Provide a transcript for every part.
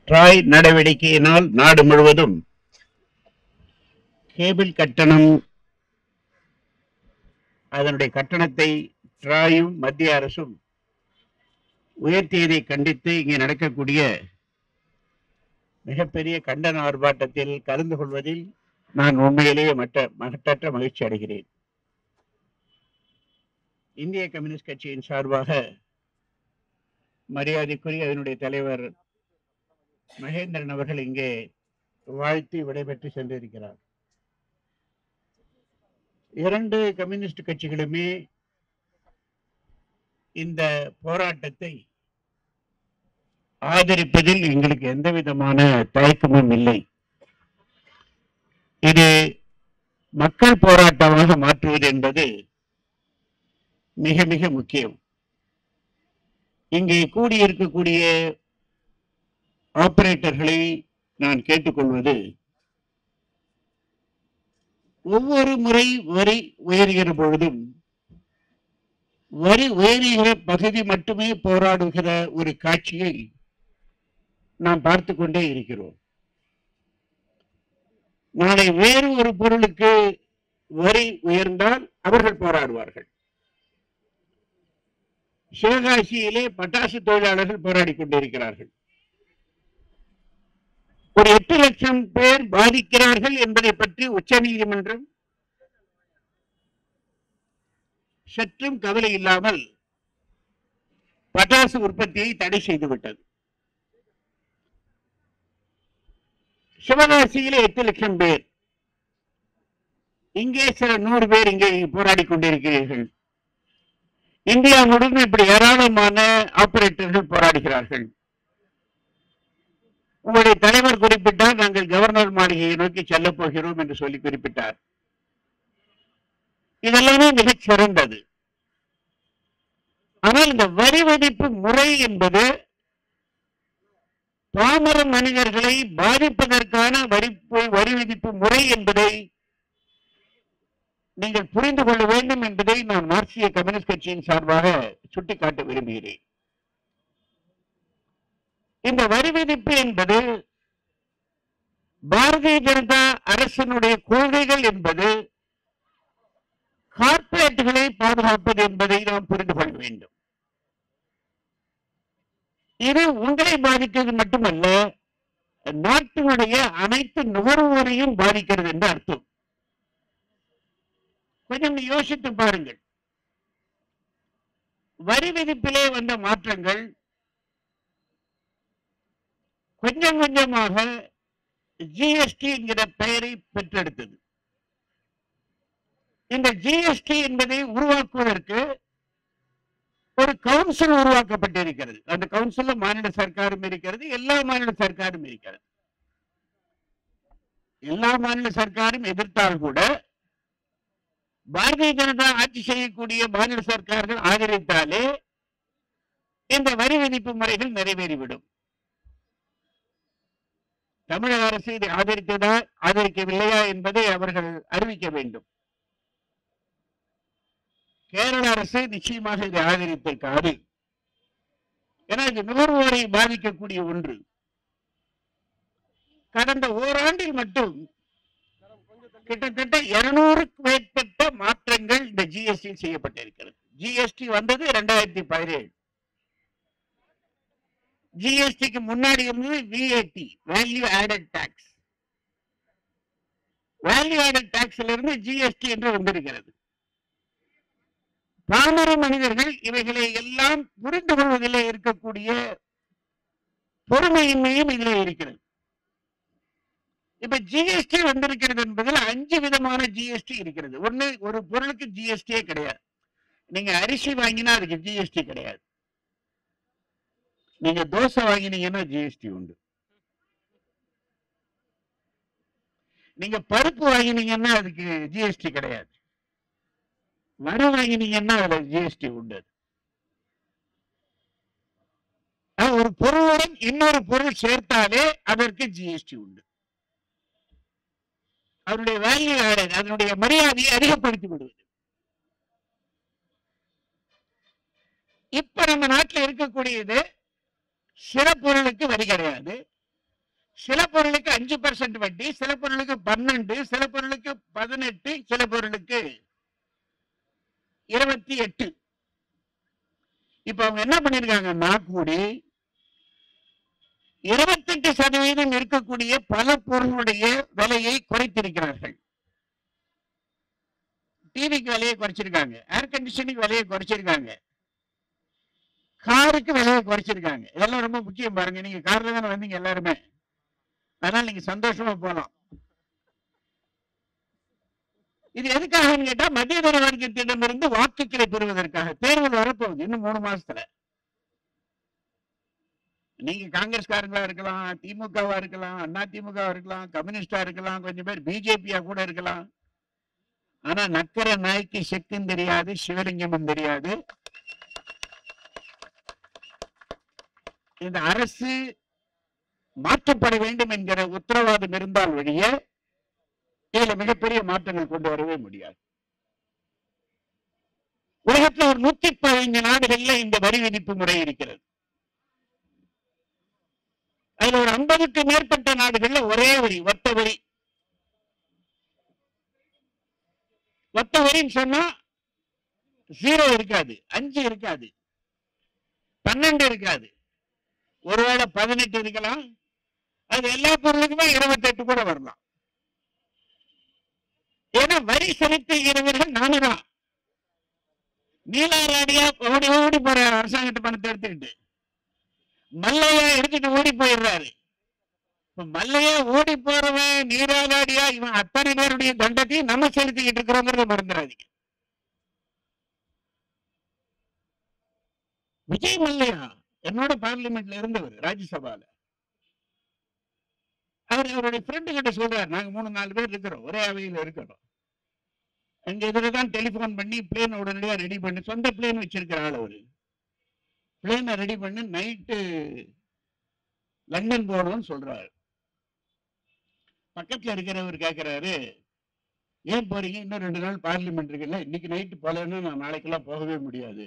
TRAI நடவடிக்கையினால் நாடு முழுவதும் cable கட்டணம் அதனுடைய கட்டணத்தை ட்ராயும் மத்திய அரசும் உயர்த்தியதை கண்டித்து இங்கே நடக்கக்கூடிய மிகப்பெரிய கண்டன ஆர்ப்பாட்டத்தில் கலந்து கொள்வதில் நான் உண்மையிலேயே மற்ற மகட்டற்ற மகிழ்ச்சி அடைகிறேன் இந்திய கம்யூனிஸ்ட் கட்சியின் சார்பாக மரியாதைக்குரிய அதனுடைய தலைவர் மகேந்திரன் அவர்கள் இங்கே வாழ்த்தி விடைபெற்று சென்றிருக்கிறார் இரண்டு கம்யூனிஸ்ட் கட்சிகளுமே இந்த போராட்டத்தை ஆதரிப்பதில் எங்களுக்கு எந்த விதமான தயக்கமும் இல்லை இது மக்கள் போராட்டமாக மாற்றுவது என்பது மிக மிக முக்கியம் இங்கே கூடியிருக்கக்கூடிய ஆபரேட்டர்களை நான் கேட்டுக்கொள்வது ஒவ்வொரு முறை வரி உயர்கிற பொழுதும் வரி உயர்கிற பகுதி மட்டுமே போராடுகிற ஒரு காட்சியை நாம் பார்த்து கொண்டே இருக்கிறோம் நாளை வேறு ஒரு பொருளுக்கு வரி உயர்ந்தால் அவர்கள் போராடுவார்கள் சிவகாசியிலே பட்டாசு தொழிலாளர்கள் போராடி கொண்டிருக்கிறார்கள் ஒரு எட்டு லட்சம் பேர் பாதிக்கிறார்கள் என்பதை பற்றி உச்சநீதிமன்றம் சற்றும் கவலை இல்லாமல் பட்டாசு உற்பத்தியை தடை செய்து விட்டது சிவகாசியிலே எட்டு லட்சம் பேர் இங்கே சில நூறு பேர் இங்கே போராடி கொண்டிருக்கிறீர்கள் இந்தியா முழுவதும் இப்படி ஏராளமான ஆபரேட்டர்கள் போராடுகிறார்கள் உங்களுடைய தலைவர் குறிப்பிட்டார் நாங்கள் கவர்னர் மாளிகையை நோக்கி செல்ல போகிறோம் என்று சொல்லி குறிப்பிட்டார் இதெல்லாமே மிகச் சிறந்தது ஆனால் இந்த வரி விதிப்பு முறை என்பது பாமர மனிதர்களை பாதிப்பதற்கான வரி வரி விதிப்பு முறை என்பதை நீங்கள் புரிந்து கொள்ள வேண்டும் என்பதை நான் மார்க்சிய கம்யூனிஸ்ட் கட்சியின் சார்பாக சுட்டிக்காட்ட விரும்புகிறேன் இந்த வரி விதிப்பு என்பது பாரதிய ஜனதா அரசினுடைய கொள்கைகள் என்பது கார்ப்பரேட்டுகளை பாதுகாப்பது என்பதை நாம் புரிந்து கொள்ள வேண்டும் இது உங்களை பாதிக்கிறது மட்டுமல்ல நாட்டினுடைய அனைத்து நுகர்வோரையும் பாதிக்கிறது என்று அர்த்தம் கொஞ்சம் யோசித்து பாருங்கள் வரி விதிப்பிலே வந்த மாற்றங்கள் கொஞ்சம் கொஞ்சமாக ஜிஎஸ்டி என்கிற பெயரை பெற்றெடுத்தது இந்த ஜிஎஸ்டி என்பதை உருவாக்குவதற்கு ஒரு கவுன்சில் உருவாக்கப்பட்டிருக்கிறது அந்த கவுன்சில்ல மாநில சர்க்காரும் இருக்கிறது எல்லா மாநில சர்க்காரும் இருக்கிறது எல்லா மாநில சர்க்காரும் எதிர்த்தால் கூட பாரதிய ஜனதா ஆட்சி செய்யக்கூடிய மாநில சர்க்கார்கள் ஆதரித்தாலே இந்த வரி விதிப்பு முறைகள் நிறைவேறிவிடும் தமிழக அரசு இதை ஆதரித்ததா ஆதரிக்கவில்லையா என்பதை அவர்கள் அறிவிக்க வேண்டும் கேரள அரசு நிச்சயமாக இதை ஆதரித்திருக்காது ஏன்னா இது நுகர்வோரை பாதிக்கக்கூடிய ஒன்று கடந்த ஓராண்டில் மட்டும் கிட்டத்தட்ட இருநூறுக்கு மேற்பட்ட மாற்றங்கள் இந்த ஜிஎஸ்டி செய்யப்பட்டிருக்கிறது ஜிஎஸ்டி வந்தது இரண்டாயிரத்தி பதினேழு ஜிஎஸ்டிக்கு முன்னாடி இருந்தது VAT value added tax value added டாக்ஸ்ல இருந்து ஜிஎஸ்டி என்று வந்திருக்கிறது பாமர மனிதர்கள் இவைகளை எல்லாம் புரிந்து கொள்வதிலே இருக்கக்கூடிய பொறுமையின்மையும் இதிலே இருக்கிறது இப்ப ஜிஎஸ்டி வந்திருக்கிறது என்பதில் அஞ்சு விதமான ஜிஎஸ்டி இருக்கிறது ஒண்ணு ஒரு பொருளுக்கு ஜிஎஸ்டியே கிடையாது நீங்க அரிசி வாங்கினா அதுக்கு ஜிஎஸ்டி கிடையாது நீங்க தோசை வாங்கினீங்கன்னா ஜிஎஸ்டி உண்டு நீங்க பருப்பு வாங்கினீங்கன்னா அதுக்கு ஜிஎஸ்டி கிடையாது வடை வாங்கினீங்கன்னா அதுல ஜிஎஸ்டி உண்டு ஆனா, ஒரு பொருளுடன் இன்னொரு பொருள் சேர்த்தாலே அதற்கு ஜிஎஸ்டி உண்டு அதனுடைய வேல்யூ ஆடட் அதனுடைய மரியாதையை அதிகப்படுத்தி விடுவது இப்ப நம்ம நாட்டில் இருக்கக்கூடியது சில பொருளுக்கு வரி கிடையாது சில பொருளுக்கு அஞ்சு பர்சன்ட் வட்டி சில பொருளுக்கு பன்னெண்டு சில பொருளுக்கு பதினெட்டு சில பொருளுக்கு இருபத்தி எட்டு இப்ப அவங்க என்ன பண்ணிருக்காங்கன்னா கூடி இருபத்தெட்டு சதவீதம் இருக்கக்கூடிய பல பொருளுடைய விலையை குறைத்திருக்கிறார்கள் டிவிக்கு விலையை குறைச்சிருக்காங்க ஏர் கண்டிஷனுக்கு விலையை குறைச்சிருக்காங்க காருக்கு விலையை குறைச்சிருக்காங்க இதெல்லாம் ரொம்ப முக்கியம் பாருங்க நீங்க கார்ல தானே வந்தீங்க எல்லாருமே அதனால நீங்க சந்தோஷமா போலாம் இது எதுக்காகன்னு கேட்டா மத்திய தர வர்க்கத்திடமிருந்து வாக்குகளை பெறுவதற்காக தேர்தல் வரப்போகுது இன்னும் மூணு மாசத்துல நீங்க காங்கிரஸ்காரங்களா இருக்கலாம் திமுகவா இருக்கலாம் அண்ணா திமுக இருக்கலாம் கம்யூனிஸ்டா இருக்கலாம் கொஞ்சம் பேர் பிஜேபியா கூட இருக்கலாம் ஆனா நக்கர நாய்க்கு செக்கும் தெரியாது சிவலிங்கமும் தெரியாது இந்த அரசு மாற்றப்பட வேண்டும் என்கிற உத்தரவாதம் இருந்தால் வழிய இதுல மிகப்பெரிய மாற்றங்கள் கொண்டு வரவே முடியாது உலகத்தில் ஒரு நூத்தி பதினைந்து நாடுகள்ல இந்த வரி விதிப்பு முறை இருக்கிறது அதுல ஒரு ஐம்பதுக்கு மேற்பட்ட நாடுகள்ல ஒரே வரி ஒத்த வரி ஒத்த வரின்னு சொன்னா ஜீரோ இருக்காது அஞ்சு இருக்காது பன்னெண்டு இருக்காது ஒருவேளை பதினெட்டு இருக்கலாம் அது எல்லா பொருளுக்குமே இருபத்தெட்டு கூட வரலாம் ஏன்னா வரி செலுத்துகிறவர்கள் நானு தான் நீலாராடியா ஓடி ஓடி போற அரசாங்கத்து பணத்தை எடுத்துக்கிட்டு மல்லையா எடுத்துட்டு ஓடி போயிடுறாரு இப்ப மல்லையா ஓடி போறவன் நீராடாடியா இவன் அத்தனை பேருடைய தண்டத்தையும் நம்ம செலுத்திக்கிட்டு இருக்கிறோங்கிறத மறந்துடாதீங்க விஜய் மல்லையா என்னோட பார்லிமெண்ட்ல இருந்தவர் ராஜ்யசபால அவர் அவருடைய ஃப்ரெண்டு கிட்ட சொல்றாரு நாங்க மூணு நாலு பேர் இருக்கிறோம் ஒரே அவையில் இருக்கிறோம் எங்க இதுல தான் டெலிபோன் பண்ணி பிளேன் உடனடியா ரெடி பண்ணி சொந்த பிளேன் வச்சிருக்கிற ஆள் அவரு பிளேனை ரெடி பண்ணி நைட்டு லண்டன் போகணும்னு சொல்றாரு பக்கத்துல இருக்கிறவர் கேட்கிறாரு ஏன் போறீங்க இன்னும் ரெண்டு நாள் பார்லிமெண்ட் இருக்குல்ல இன்னைக்கு நைட்டு போலன்னா நான் நாளைக்கெல்லாம் போகவே முடியாது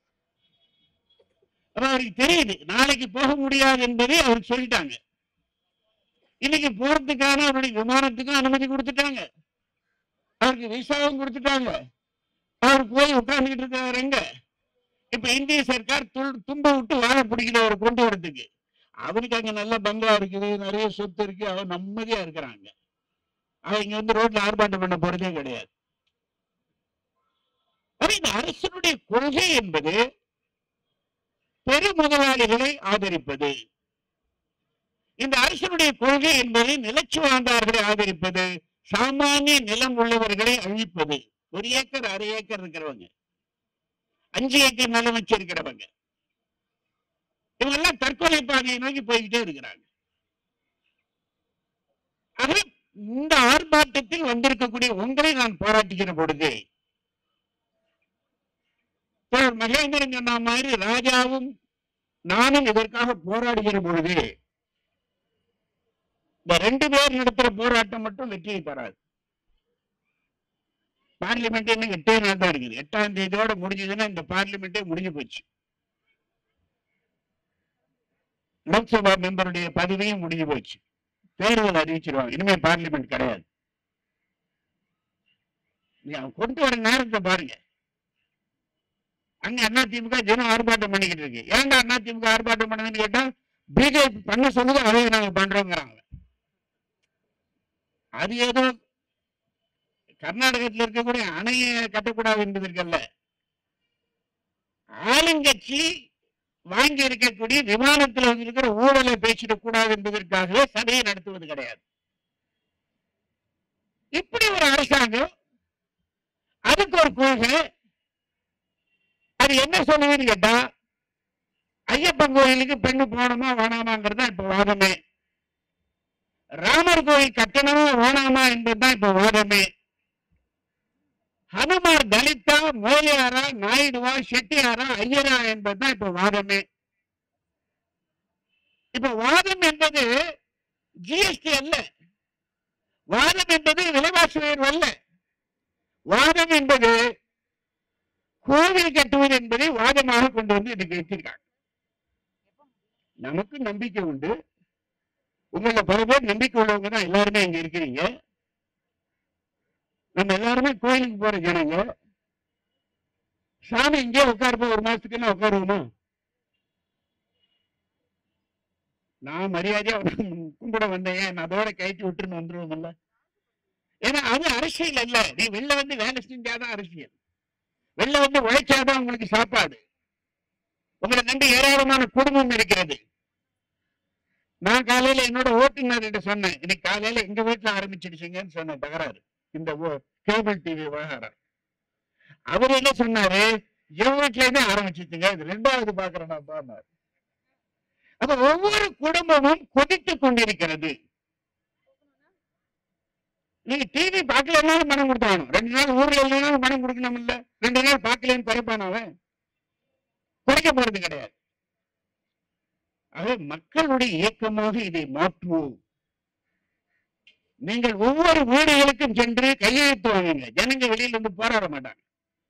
அப்ப அவருக்கு தெரியுது நாளைக்கு போக முடியாது என்பதை அவருக்கு சொல்லிட்டாங்க இன்னைக்கு போறதுக்கான அவருடைய விமானத்துக்கும் அனுமதி கொடுத்துட்டாங்க அவருக்கு விசாவும் கொடுத்துட்டாங்க அவர் போய் உட்கார்ந்துகிட்டு இருக்காரு எங்க இப்ப இந்திய சர்க்கார் துள்- தும்ப விட்டு வாழ பிடிக்குது அவரை கொண்டு வரதுக்கு அவருக்கு அங்க நல்ல பங்களா இருக்குது நிறைய சொத்து இருக்கு அவர் நிம்மதியா இருக்கிறாங்க அவன் இங்க வந்து ரோட்ல ஆர்ப்பாட்டம் பண்ண போறதே கிடையாது ஆனா இந்த அரசனுடைய கொள்கை என்பது பெரு முதலாளிகளை ஆதரிப்பது இந்த அரசனுடைய கொள்கை என்பது நிலச்சி வாழ்ந்தார்களை ஆதரிப்பது சாமானிய நிலம் உள்ளவர்களை அழிப்பது ஒரு ஏக்கர் அரை ஏக்கர் இருக்கிறவங்க அஞ்சு ஏக்கர் நிலம் வச்சிருக்கிறவங்க இவங்க எல்லாம் தற்கொலை பாதையை நோக்கி போய்கிட்டே இருக்கிறாங்க ஆக இந்த ஆர்ப்பாட்டத்தில் வந்திருக்கக்கூடிய உங்களை நான் பாராட்டுகிற பொழுது தோழர் மகேந்திரன் சொன்ன மாதிரி ராஜாவும் நானும் இதற்காக போராடுகிற பொழுது இந்த ரெண்டு பேர் நடத்துற போராட்டம் மட்டும் வெற்றியை தராது பார்லிமெண்ட் இன்னும் எட்டே நாள் தான் இருக்குது எட்டாம் தேதியோட முடிஞ்சதுன்னா இந்த பார்லிமெண்டே முடிஞ்சு போச்சு லோக்சபா மெம்பருடைய பதவியும் முடிஞ்சு போச்சு தேர்தல் அறிவிச்சிருவாங்க இனிமே பார்லிமெண்ட் கிடையாது நீங்க அவங்க கொண்டு வர நேரத்தை பாருங்க அங்க அண்ணா திமுக ஜனம் ஆர்ப்பாட்டம் பண்ணிக்கிட்டு இருக்கு ஏன்டா அண்ணா திமுக ஆர்ப்பாட்டம் பண்ணுதுன்னு கேட்டா பிஜேபி பண்ண சொன்னது அதை நாங்க பண்றோங்கிறாங்க அது ஏதோ கர்நாடகத்தில் இருக்கக்கூடிய அணையை கட்டக்கூடாது என்பதற்கல்ல ஆளுங்கட்சி வாங்கி இருக்கக்கூடிய விமானத்தில் இருக்கிற ஊழலை பேசிடக் கூடாது என்பதற்காகவே சபையை நடத்துவது கிடையாது இப்படி ஒரு அரசாங்கம் அதுக்கு ஒரு கொள்கை அது என்ன சொல்லுதுன்னு கேட்டா ஐயப்பன் கோயிலுக்கு பெண்ணு போகணுமா வேணாமாங்கிறது தான் இப்ப வாதமே ராமர் கோயில் கட்டணமா வேணாமா என்பதுதான் இப்ப வாதமே ஹனுமார் தலித்தா மோலியாரா நாயுடுவா செட்டியாரா ஐயரா என்பதுதான் இப்ப வாதமே இப்ப வாதம் என்பது ஜிஎஸ்டி அல்ல வாதம் என்பது விலைவாசி உயர்வு அல்ல வாதம் என்பது கோவில் கட்டுவது என்பதை வாதமாக கொண்டு வந்து இன்னைக்கு வச்சிருக்காங்க நமக்கு நம்பிக்கை உண்டு உங்கள பல பேர் நம்பிக்கை உள்ளவங்க தான் எல்லாருமே இங்க இருக்கிறீங்க நம்ம எல்லாருமே கோயிலுக்கு போற ஜனங்க சாமி இங்கே உட்காருப்போம் ஒரு மாசத்துக்கு என்ன உட்காருவோமா நான் மரியாதையா கும்பிட வந்தேன் நான் அதோட கயிற்று விட்டுன்னு வந்துருவோம்ல ஏன்னா அது அரசியல் அல்ல நீ வெளில வந்து வேலை செஞ்சாதான் அரசியல் வெளில வந்து உழைச்சாதான் உங்களுக்கு சாப்பாடு உங்களை நம்பி ஏராளமான குடும்பம் இருக்கிறது நான் காலையில என்னோட ஓட்டுநர்கிட்ட சொன்னேன் இன்னைக்கு காலையில எங்க வீட்டுல ஆரம்பிச்சிடுச்சுங்கன்னு சொன்னேன் தகராறு இந்த கேபிள் டிவி விவகாரம் அவர் என்ன சொன்னாரு என் வீட்டுல இருந்தே ஆரம்பிச்சிச்சுங்க இது ரெண்டாவது பாக்குறேன் நான் பாருனாரு அப்ப ஒவ்வொரு குடும்பமும் கொதித்துக் கொண்டிருக்கிறது நீங்க டிவி பார்க்கலனாலும் பணம் கொடுத்தாகணும் ரெண்டு நாள் ஊர்ல இல்லைனாலும் பணம் கொடுக்கணும் இல்ல ரெண்டு நாள் பார்க்கலன்னு குறைப்பான் அவன் குறைக்க போறது கிடையாது ஆக மக்களுடைய இயக்கமாக இதை மாற்றுவோம் நீங்கள் ஒவ்வொரு வீடுகளுக்கும் சென்று கையெழுத்து வாங்குங்க ஜனங்க வெளியில இருந்து போராட மாட்டாங்க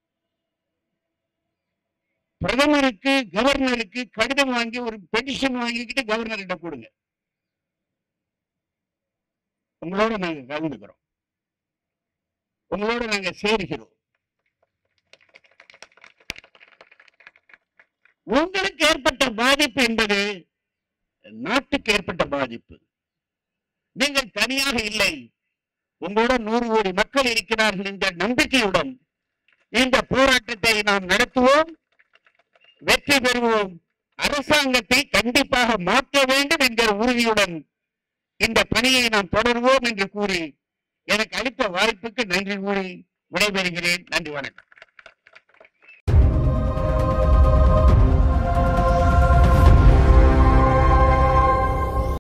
பிரதமருக்கு கவர்னருக்கு கடிதம் வாங்கி ஒரு பெட்டிஷன் வாங்கிக்கிட்டு கவர்னர்கிட்ட கொடுங்க உங்களோட நாங்க கலந்துக்கிறோம் உங்களோட நாங்க சேர்கிறோம் உங்களுக்கு ஏற்பட்ட பாதிப்பு என்பது நாட்டுக்கு ஏற்பட்ட பாதிப்பு நீங்கள் தனியாக இல்லை உங்களோட நூறு கோடி மக்கள் இருக்கிறார்கள் என்ற நம்பிக்கையுடன் இந்த போராட்டத்தை நாம் நடத்துவோம் வெற்றி பெறுவோம் அரசாங்கத்தை கண்டிப்பாக மாற்ற வேண்டும் என்கிற உறுதியுடன் இந்த பணியை நாம் தொடர்வோம் என்று கூறி எனக்கு அளித்த வாய்ப்புக்கு நன்றி கூறி விடைபெறுகிறேன் நன்றி வணக்கம்